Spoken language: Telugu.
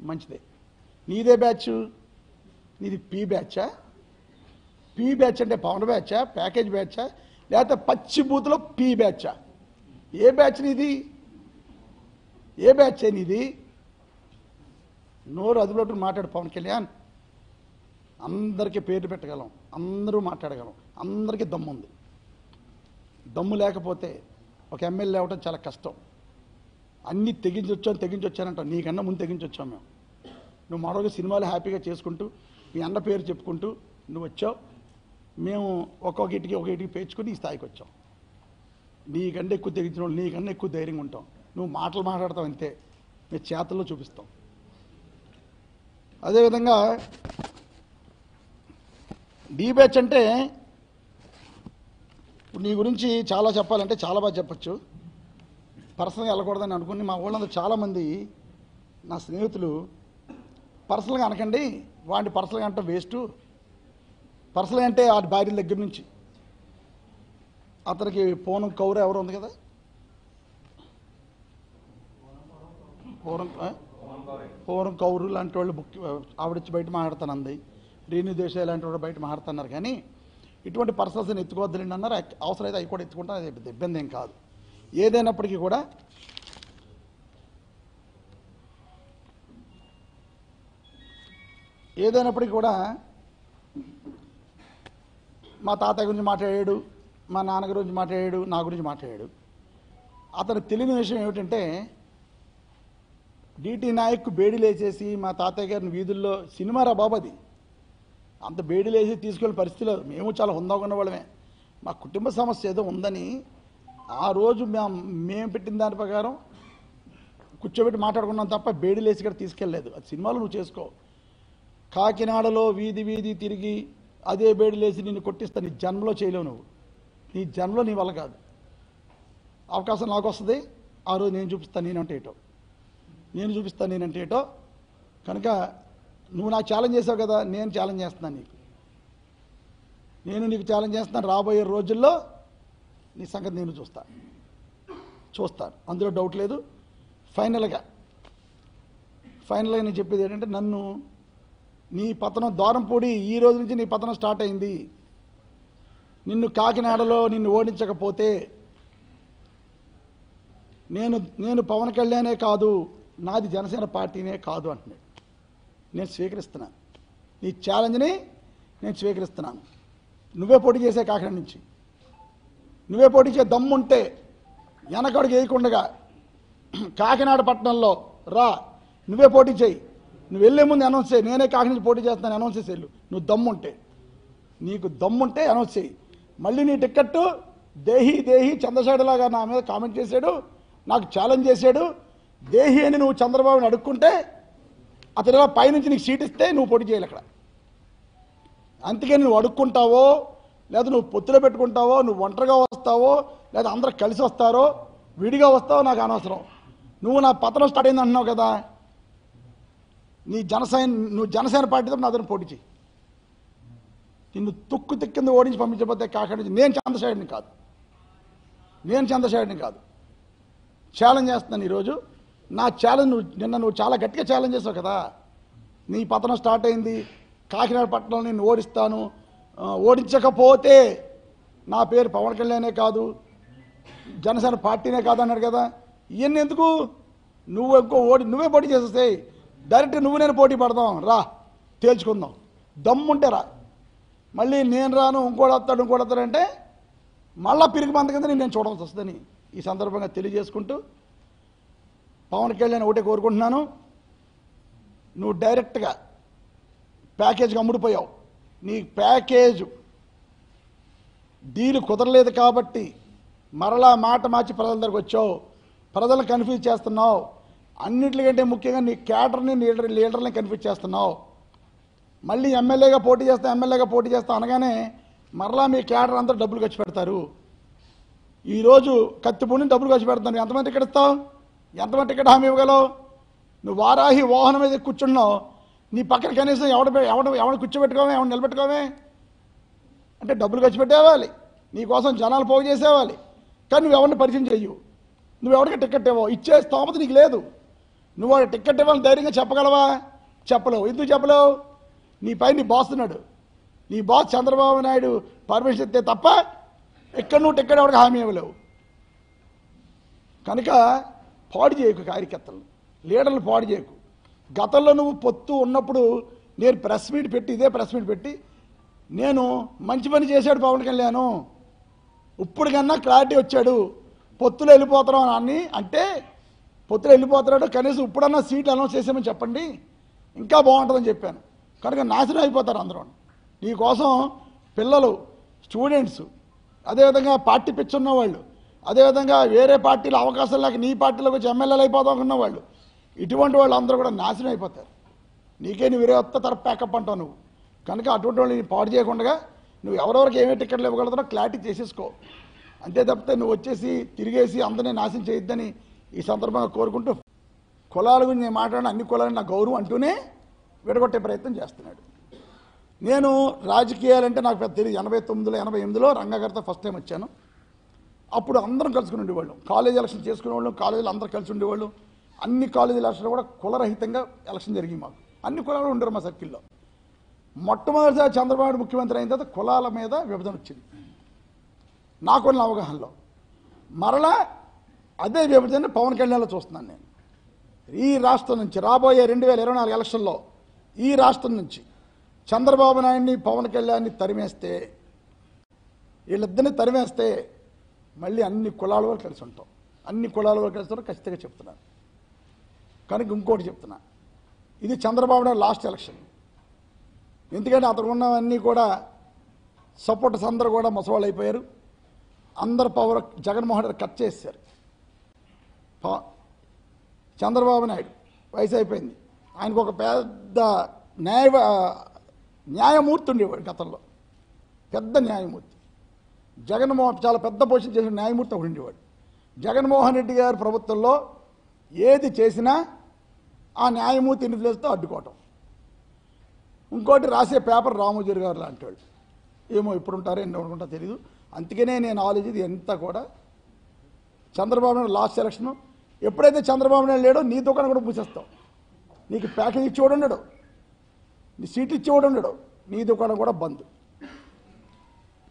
మంచిదే నీదే బ్యాచ్ నీది పీ బ్యాచా పీ బ్యాచ్ అంటే పవన్ బ్యాచా ప్యాకేజ్ బ్యాచా లేకపోతే పచ్చి బూత్లో పీ బ్యాచా ఏ బ్యాచ్ నీది ఏ బ్యాచ్ నీది నోరు అదుపులో మాట్లాడు పవన్ కళ్యాణ్ అందరికీ పేరు పెట్టగలం అందరూ మాట్లాడగలం అందరికీ దమ్ము ఉంది దమ్ము లేకపోతే ఒక ఎమ్మెల్యే అవ్వటం చాలా కష్టం అన్నీ తెగించొచ్చాను తెగించొచ్చానంటావు నీకన్నా ముందు తెగించొచ్చాం మేము నువ్వు మరొక సినిమాలు హ్యాపీగా చేసుకుంటూ మీ అన్న పేరు చెప్పుకుంటూ నువ్వు వచ్చావు మేము ఒక్కొక్క ఇటుకి ఒక ఇటుకి పేర్చుకుని ఈ స్థాయికి వచ్చాం నీకంటే ఎక్కువ తెగించిన వాళ్ళు నీకన్నా ఎక్కువ ధైర్యంగా ఉంటాం నువ్వు మాటలు మాట్లాడతావు అంతే మేము చేతల్లో చూపిస్తాం అదేవిధంగా డీ బ్యాచ్ అంటే ఇప్పుడు నీ గురించి చాలా చెప్పాలంటే చాలా బాగా చెప్పచ్చు పర్సనల్గా వెళ్ళకూడదని అనుకుని మా వాళ్ళందరూ చాలామంది నా స్నేహితులు పర్సనల్గా అనకండి వాడిని పర్సనల్గా అంటే వేస్ట్ పర్సనల్గా అంటే ఆ భార్య దగ్గర నుంచి అతనికి పూనం కౌరు ఎవరు ఉంది కదా పూరం ఆ? పూర్వం కౌరు లాంటి వాళ్ళు బుక్ ఆవిడొచ్చి బయట మాట్లాడుతానంది రేణు దేశాయ్ లాంటి వాళ్ళు బయట మాట్లాడుతున్నారు కానీ ఇటువంటి పర్సనల్స్ని ఎత్తుకోవద్దులేండి అన్నారు అక్- అవసరమైతే అవి కూడా ఎత్తుకుంటాం అది పెద్ద ఇబ్బంది ఏం కాదు ఏదైనప్పటికీ కూడా ఏదైనప్పటికీ కూడా మా తాతయ్య గురించి మాట్లాడాడు మా నాన్న గురించి మాట్లాడాడు నా గురించి మాట్లాడాడు అతను తెలియని విషయం ఏమిటంటే డిటి నాయక్ బేడీలేసేసి మా తాతయ్య గారిని వీధుల్లో సినిమా రా బాబు అది అంత బేడీలేసి తీసుకెళ్ళే పరిస్థితిలో మేము చాలా హుందాగా ఉన్న వాళ్ళమే మా కుటుంబ సమస్య ఏదో ఉందని ఆ రోజు మేము మేము పెట్టిన దాని ప్రకారం కూర్చోబెట్టి మాట్లాడుకున్నాం తప్ప బేడీలేసి ఇక్కడ తీసుకెళ్ళలేదు అది సినిమాలు నువ్వు చేసుకో కాకినాడలో వీధి వీధి తిరిగి అదే బేడీలేసి నిన్ను కొట్టిస్తా నీ జన్మలో చేయలేవు నువ్వు నీ జన్మలో నీ వల్ల కాదు అవకాశం నాకు వస్తుంది ఆ రోజు నేను చూపిస్తాను నేనంటే ఏటో నేను చూపిస్తాను నేనంటే ఏటో కనుక నువ్వు నాకు ఛాలెంజ్ చేసావు కదా నేను ఛాలెంజ్ చేస్తున్నాను నీకు నేను నీకు ఛాలెంజ్ చేస్తున్నాను రాబోయే రోజుల్లో నీ సంగతి నేను చూస్తాను చూస్తాను అందులో డౌట్ లేదు ఫైనల్గా ఫైనల్గా నేను చెప్పేది ఏంటంటే నన్ను నీ పతనం ద్వారంపూడి ఈ రోజు నుంచి నీ పతనం స్టార్ట్ అయింది నిన్ను కాకినాడలో నిన్ను ఓడించకపోతే నేను నేను పవన్ కళ్యాణే కాదు నాది జనసేన పార్టీనే కాదు అంటున్నాడు నేను స్వీకరిస్తున్నాను నీ ఛాలెంజ్ని నేను స్వీకరిస్తున్నాను నువ్వే పోటీ చేసే కాకినాడ నుంచి నువ్వే పోటీ చేసే దమ్ముంటే వెనకడుగు వేయకుండగా కాకినాడ పట్టణంలో రా నువ్వే పోటీ చేయి నువ్వు వెళ్ళే ముందు అనౌన్స్ చేయి నేనే కాకినాడ నుంచి పోటీ చేస్తాను అనౌన్స్ చేసి వెళ్ళు నువ్వు దమ్ముంటే నీకు దమ్ముంటే అనౌన్స్ చేయి మళ్ళీ నీ టిక్కెట్టు దేహి దేహి చంద్రశేఖరలాగా నా మీద కామెంట్ చేశాడు నాకు ఛాలెంజ్ చేశాడు దేహి అని నువ్వు చంద్రబాబుని అడుక్కుంటే అతను ఇలా పైనుంచి నీకు సీట్ ఇస్తే నువ్వు పోటీ చేయాలి అక్కడ అందుకే నువ్వు అడుక్కుంటావో లేదా నువ్వు పొత్తులో పెట్టుకుంటావో నువ్వు ఒంటరిగా వస్తావో లేదా అందరూ కలిసి వస్తారో విడిగా వస్తావో నాకు అనవసరం నువ్వు నా పతనం స్టార్ట్ అయింది అంటున్నావు కదా నీ జనసేన నువ్వు జనసేన పార్టీతో నా అతను పోటీ చేయి నిన్ను తుక్కు తిక్కింది ఓడించి పంపించకపోతే కాకినాడ నుంచి నేను చంద్రశేఖర్ని కాదు నేను చంద్రశేఖర్ని కాదు ఛాలెంజ్ చేస్తున్నాను ఈరోజు నా ఛాలెంజ్ నువ్వు నిన్న నువ్వు చాలా గట్టిగా ఛాలెంజ్ చేసావు కదా నీ పతనం స్టార్ట్ అయింది కాకినాడ పట్టణంలో నేను ఓడిస్తాను ఆ, ఓడించకపోతే నా పేరు పవన్ కళ్యాణే కాదు జనసేన పార్టీనే కాదు అన్నాడు కదా ఇవన్నీ ఎందుకు నువ్వు ఇంకో ఓడి నువ్వే పోటీ చేసేస్తాయి డైరెక్ట్ నువ్వు నేను పోటీ పడదాం రా తేల్చుకుందాం దమ్ముంటే రా మళ్ళీ నేను రాను ఇంకోటి వస్తాడు ఇంకోటి వస్తాడంటే మళ్ళా పిరిగి మంద కింద నేను చూడాల్సి వస్తుందని ఈ సందర్భంగా తెలియజేసుకుంటూ పవన్ కళ్యాణ్ ఒకటే కోరుకుంటున్నాను నువ్వు డైరెక్ట్గా ప్యాకేజ్కి అమ్ముడిపోయావు నీ ప్యాకేజ్ డీల్ కుదరలేదు కాబట్టి మరలా మాట మార్చి ప్రజల దగ్గరకు వచ్చావు ప్రజలను కన్ఫ్యూజ్ చేస్తున్నావు అన్నిటికంటే ముఖ్యంగా నీ క్యాడర్ని లీడర్ లీడర్ని కన్ఫ్యూజ్ చేస్తున్నావు మళ్ళీ ఎమ్మెల్యేగా పోటీ చేస్తా ఎమ్మెల్యేగా పోటీ చేస్తా అనగానే మరలా మీ క్యాడర్ అంతా డబ్బులు ఖర్చు పెడతారు ఈరోజు కత్తిపూడిని డబ్బులు ఖర్చు పెడతాను ఎంతమంది టికెట్ ఇస్తావు ఎంతమంది టికెట్ హామీ ఇవ్వగలవు నువ్వు వారాహి వాహనం మీద కూర్చున్నావు నీ పక్కన కనీసం ఎవడ ఎవడ ఎవడ కూర్చోబెట్టుకోవే ఎవడ నిలబెట్టుకోవే అంటే డబ్బులు ఖర్చు పెట్టేవాలి నీకోసం జనాలు పోగు చేసేవాలి కానీ నువ్వు ఎవరిని పరిచయం చెయ్యు నువ్వు ఎవరికి టికెట్ ఇవ్వవు ఇచ్చే స్తోమత నీకు లేదు నువ్వు వాడికి టికెట్ ఇవ్వాలని ధైర్యంగా చెప్పగలవా చెప్పలేవు ఎందుకు చెప్పలేవు నీ పై నీ బాస్ ఉన్నాడు నీ బాస్ చంద్రబాబు నాయుడు పర్మిషన్ ఇస్తే తప్ప ఇక్కడ నువ్వు టికెట్ ఎవరికి హామీ ఇవ్వలేవు కనుక పాడు చేయకు కార్యకర్తలు లీడర్లు పాడు చేయకు గతంలో నువ్వు పొత్తు ఉన్నప్పుడు నేను ప్రెస్ మీట్ పెట్టి ఇదే ప్రెస్ మీట్ పెట్టి నేను మంచి పని చేశాడు పవన్ కళ్యాణ్ ఇప్పుడు కన్నా క్లారిటీ వచ్చాడు పొత్తులో వెళ్ళిపోతున్నాం అని అంటే పొత్తులో వెళ్ళిపోతున్నాడు కనీసం ఇప్పుడన్నా సీట్లు అనౌన్స్ చేసామని చెప్పండి ఇంకా బాగుంటుందని చెప్పాను కనుక నాశనం అయిపోతారు అందరూ నీకోసం పిల్లలు స్టూడెంట్స్ అదేవిధంగా పార్టీ పిచ్చున్న వాళ్ళు అదేవిధంగా వేరే పార్టీలో అవకాశం లేక నీ పార్టీలోకి వచ్చి ఎమ్మెల్యేలు అయిపోదాం అనుకున్న వాళ్ళు ఇటువంటి వాళ్ళు అందరూ కూడా నాశనం అయిపోతారు నీకే నువ్వు వేరే కొత్త తరపు ప్యాకప్ అంటావు నువ్వు కనుక అటువంటి వాళ్ళని పాడు చేయకుండా నువ్వు ఎవరెవరికి ఏమేమి టికెట్లు ఇవ్వగలుగుతారో క్లారిటీ చేసేసుకో అంతే తప్పితే నువ్వు వచ్చేసి తిరిగేసి అందరినీ నాశనం చేయొద్దని ఈ సందర్భంగా కోరుకుంటూ కులాల గురించి నేను మాట్లాడిన అన్ని కులాలని నా గౌరవం అంటూనే విడగొట్టే ప్రయత్నం చేస్తున్నాడు నేను రాజకీయాలంటే నాకు పెద్ద తెలియదు ఎనభై తొమ్మిదిలో ఎనభై ఎనిమిదిలో రంగగారితో ఫస్ట్ టైం వచ్చాను అప్పుడు అందరం కలుసుకుని ఉండేవాళ్ళం కాలేజ్ ఎలక్షన్ చేసుకునేవాళ్ళం కాలేజీలు అందరూ కలిసి ఉండేవాళ్ళు అన్ని కాలేజీ ఎలక్షన్లు కూడా కులరహితంగా ఎలక్షన్ జరిగింది మాకు అన్ని కులాలు ఉండరు మా సర్కిల్లో మొట్టమొదటిసారి చంద్రబాబు నాయుడు ముఖ్యమంత్రి అయిన తర్వాత కులాల మీద విభజన వచ్చింది నాకున్న అవగాహనలో మరలా అదే విభజన పవన్ కళ్యాణ్లో చూస్తున్నాను నేను ఈ రాష్ట్రం నుంచి రాబోయే రెండు వేల ఇరవై నాలుగు ఎలక్షన్లో ఈ రాష్ట్రం నుంచి చంద్రబాబు నాయుడిని పవన్ కళ్యాణ్ని తరిమేస్తే వీళ్ళిద్దరిని తరిమేస్తే మళ్ళీ అన్ని కులాల వరకు కలిసి ఉంటాం అన్ని కులాల వరకు కలిసి ఉంటాం ఖచ్చితంగా చెప్తున్నాను కనుక ఇంకోటి చెప్తున్నా ఇది చంద్రబాబు నాయుడు లాస్ట్ ఎలక్షన్ ఎందుకంటే అతను ఉన్నవన్నీ కూడా సపోర్టర్స్ అందరూ కూడా ముసవాళ్ళు అయిపోయారు అందరు పవర్ జగన్మోహన్ రెడ్డి కట్ చేశారు ప- చంద్రబాబు నాయుడు వయసు అయిపోయింది ఆయనకు ఒక పెద్ద న్యాయ న్యాయమూర్తి ఉండేవాడు గతంలో పెద్ద న్యాయమూర్తి జగన్మోహన్ చాలా పెద్ద పొజిషన్ చేసిన న్యాయమూర్తి ఒకడు ఉండేవాడు జగన్మోహన్ రెడ్డి గారి ప్రభుత్వంలో ఏది చేసినా ఆ న్యాయమూర్తి ఇన్ఫ్లుయెన్స్తో అడ్డుకోవటం ఇంకోటి రాసే పేపర్ రామోజీరావు గారు లాంటి వాళ్ళు ఏమో ఇప్పుడు ఉంటారో ఎన్ని అనుకుంటా తెలియదు అందుకనే నేను ఆలోచించి ఎంత కూడా చంద్రబాబు నాయుడు లాస్ట్ ఎలక్షన్ ఎప్పుడైతే చంద్రబాబు నాయుడు లేడో నీ దుకాణం కూడా మూసేస్తావు నీకు ప్యాకేజ్ ఇచ్చేవాడు ఉండడు నీ సీట్లు ఇచ్చేవాడు ఉండడు నీ దుకాణం కూడా బంద్